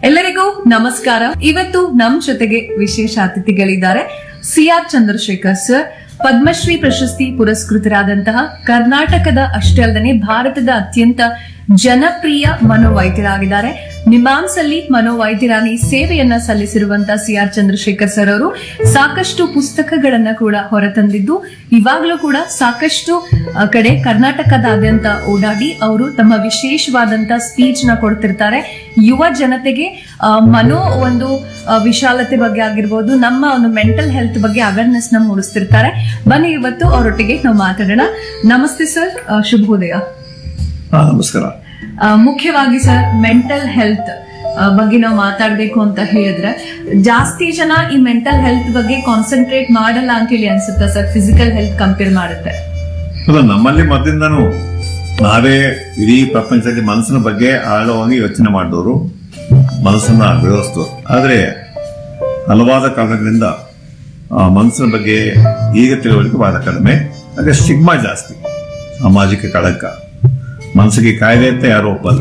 ಎಲ್ಲರಿಗೂ ನಮಸ್ಕಾರ ಇವತ್ತು ನಮ್ ಜೊತೆಗೆ ವಿಶೇಷ ಅತಿಥಿಗಳಿದ್ದಾರೆ C R Chandrashekar sir Padmashri ಪ್ರಶಸ್ತಿ ಪುರಸ್ಕೃತರಾದಂತಹ ಕರ್ನಾಟಕದ ಅಷ್ಟೇ ಅಲ್ಲದೆ ಭಾರತದ ಅತ್ಯಂತ ಜನಪ್ರಿಯ ಮನೋವೈದ್ಯರಾಗಿದ್ದಾರೆ ನಿಮಾನ್ಸ್ ಅಲ್ಲಿ ಮನೋವೈದ್ಯರಾಗಿ ಸೇವೆಯನ್ನ ಸಲ್ಲಿಸಿರುವಂತಹ ಸಿ ಆರ್ ಚಂದ್ರಶೇಖರ್ ಸರ್ ಅವರು ಸಾಕಷ್ಟು ಪುಸ್ತಕಗಳನ್ನ ಕೂಡ ಹೊರತಂದಿದ್ದು ಇವಾಗಲೂ ಕೂಡ ಸಾಕಷ್ಟು ಆ, ಕಡೆ ಕರ್ನಾಟಕದಾದ್ಯಂತ ಓಡಾಡಿ ಅವರು ತಮ್ಮ ವಿಶೇಷವಾದಂತ ಸ್ಪೀಚ್ ನ ಕೊಡ್ತಿರ್ತಾರೆ ಯುವ ಜನತೆಗೆ ಆ, ಮನೋ ಒಂದು ಆ, ವಿಶಾಲತೆ ಬಗ್ಗೆ ಆಗಿರ್ಬೋದು ನಮ್ಮ ಒಂದು ಮೆಂಟಲ್ ಹೆಲ್ತ್ ಬಗ್ಗೆ ಅವೇರ್ನೆಸ್ ನ ಮೂಡಿಸ್ತಿರ್ತಾರೆ ಬನ್ನಿ ಇವತ್ತು ಅವರೊಟ್ಟಿಗೆ ನಾವು ಮಾತಾಡೋಣ ನಮಸ್ತೆ ಸರ್ ಆ, ಶುಭೋದಯ ಹಾ ನಮಸ್ಕಾರ ಆ, ಮುಖ್ಯವಾಗಿ ಸರ್ ಮೆಂಟಲ್ ಹೆಲ್ತ್ ಬಗ್ಗೆ ನಾವು ಮಾತಾಡ್ಬೇಕು ಅಂತ ಹೇಳಿದ್ರೆ ಜಾಸ್ತಿ ಜನ ಈ ಮೆಂಟಲ್ ಹೆಲ್ತ್ ಬಗ್ಗೆ ಕಾನ್ಸಂಟ್ರೇಟ್ ಮಾಡಲ್ಲ ಅಂತ ಹೇಳಿ ಅನ್ಸುತ್ತೆ ಸರ್ ಫಿಸಿಕಲ್ ಹೆಲ್ತ್ ಕಂಪೇರ್ ಮಾಡಿದ್ರೆ ಅಲ್ಲ ನಮ್ಮಲ್ಲಿ ಮೊದಲಿಂದನೂ ನಾವೇ ಇಡೀ ಪ್ರಪಂಚದಲ್ಲಿ ಮನಸ್ಸಿನ ಬಗ್ಗೆ ಆಳವಾಗಿ ಯೋಚನೆ ಮಾಡಿದವರು ಮನಸ್ಸನ್ನ ಬೆಳೆಸ್ತರು ಆದ್ರೆ ಹಲವಾದ ಕಾರಣಗಳಿಂದ ಆ ಮನಸ್ಸಿನ ಬಗ್ಗೆ ಈಗ ತಿಳುವಳಿಕೆ ಬಹಳ ಕಡಿಮೆ ಹಾಗೆ ಸ್ಟಿಗ್ಮಾ ಜಾಸ್ತಿ ಸಾಮಾಜಿಕ ಕಳಂಕ ಮನಸ್ಸಿಗೆ ಕಾಯಿಲೆ ಅಂತ ಯಾರು ಒಪ್ಪಲ್ಲ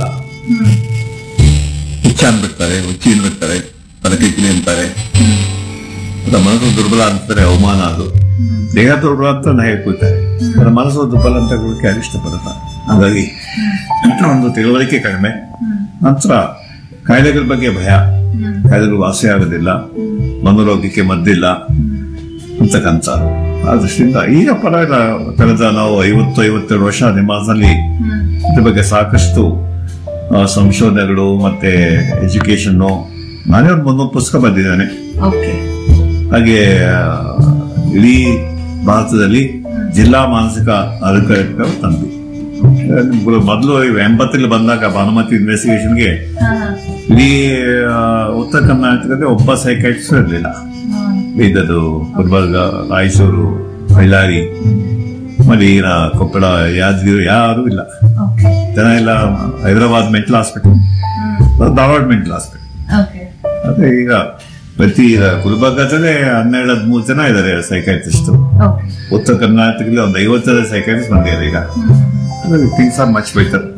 ಹುಚ್ಚ ಅನ್ಬಿಡ್ತಾರೆ ಹುಚ್ಚಿ ಅನ್ಬಿಡ್ತಾರೆ ತಲೆಕಿಕ್ಲಿ ಅಂತಾರೆ ಮತ್ತೆ ಮನಸ್ಸು ದುರ್ಬಲ ಅಂತಾರೆ ಅವಮಾನ ಅದು ದೇಹ ದುರ್ಬಲ ಅಂತ ನಾ ಹೇಳ್ಕೊಳ್ತಾರೆ ಅದರ ಮನಸ್ಸು ದುರ್ಬಲ ಅಂತ ಹೇಳೋಕೆ ಯಾರು ಇಷ್ಟಪಡಲ್ಲ ಹಾಗಾಗಿ ಒಂದು ತಿಳುವಳಿಕೆ ಕಡಿಮೆ ನಂತರ ಕಾಯಿಲೆಗಳ ಬಗ್ಗೆ ಭಯ ಕಾಯಿಲೆಗಳು ವಾಸಿ ಆಗೋದಿಲ್ಲ ಮನೋರೋಗಕ್ಕೆ ಮದ್ದಿಲ್ಲ ಅಂತಕ್ಕಂಥ ಆ ದೃಷ್ಟಿಯಿಂದ ಈಗ ಪರವಾಗಿಲ್ಲ ಕಳೆದ ನಾವು ಐವತ್ತು ಐವತ್ತೆರಡು ವರ್ಷ ನಿಮಾಸಲ್ಲಿ ಇದ್ರ ಬಗ್ಗೆ ಸಾಕಷ್ಟು ಆ, ಸಂಶೋಧನೆಗಳು ಮತ್ತೆ ಎಜುಕೇಶನ್ ನಾನೇ ಒಂದು ಮುನ್ನೂರು ಪುಸ್ತಕ ಬಂದಿದ್ದೇನೆ ಓಕೆ ಹಾಗೆ ಆ, ಇಡೀ ಭಾರತದಲ್ಲಿ ಜಿಲ್ಲಾ ಮಾನಸಿಕ ಆರೋಗ್ಯ ತಂದು ಮೊದಲು ಎಂಬತ್ತರಲ್ಲಿ ಬಂದಾಗ ಭಾನುಮತಿ ಇನ್ವೆಸ್ಟಿಗೇಷನ್ಗೆ ಇಡೀ ಆ, ಉತ್ತರ ಕರ್ನಾಟಕದಲ್ಲಿ ಒಬ್ಬ ಸೈಕಾಟ್ರಿಸ್ಟ್ ಇರಲಿಲ್ಲ ಬೀದದು ಗುಲ್ಬರ್ಗ ರಾಯಚೂರು ಬಳ್ಳಾರಿ ಮಲೀನ ಕೊಪ್ಪಳ ಯಾದಗಿರಿ ಯಾರು ಇಲ್ಲ ಓಕೆ ಜನ ಎಲ್ಲ Hyderabad mental hospital Dharwad mental hospital okay ಅದೇ ಈಗ ಪ್ರತಿ ಗುಲ್ಬರ್ಗದಲ್ಲೇ ಹನ್ನೆರಡು ಹದಿಮೂರು ಜನ ಇದ್ದಾರೆ ಸೈಕಾಟ್ರಿಸ್ಟ್ ಓಕೆ ಉತ್ತರ ಕರ್ನಾಟಕದಲ್ಲಿ ಒಂದು ಐವತ್ತರ ಸೈಕಾಟ್ರಿಸ್ಟ್ ಬಂದಿದ್ದಾರೆ ಈಗ ಥಿಂಗ್ಸ್ ಆರ್ ಮಚ್ ಬೆಟರ್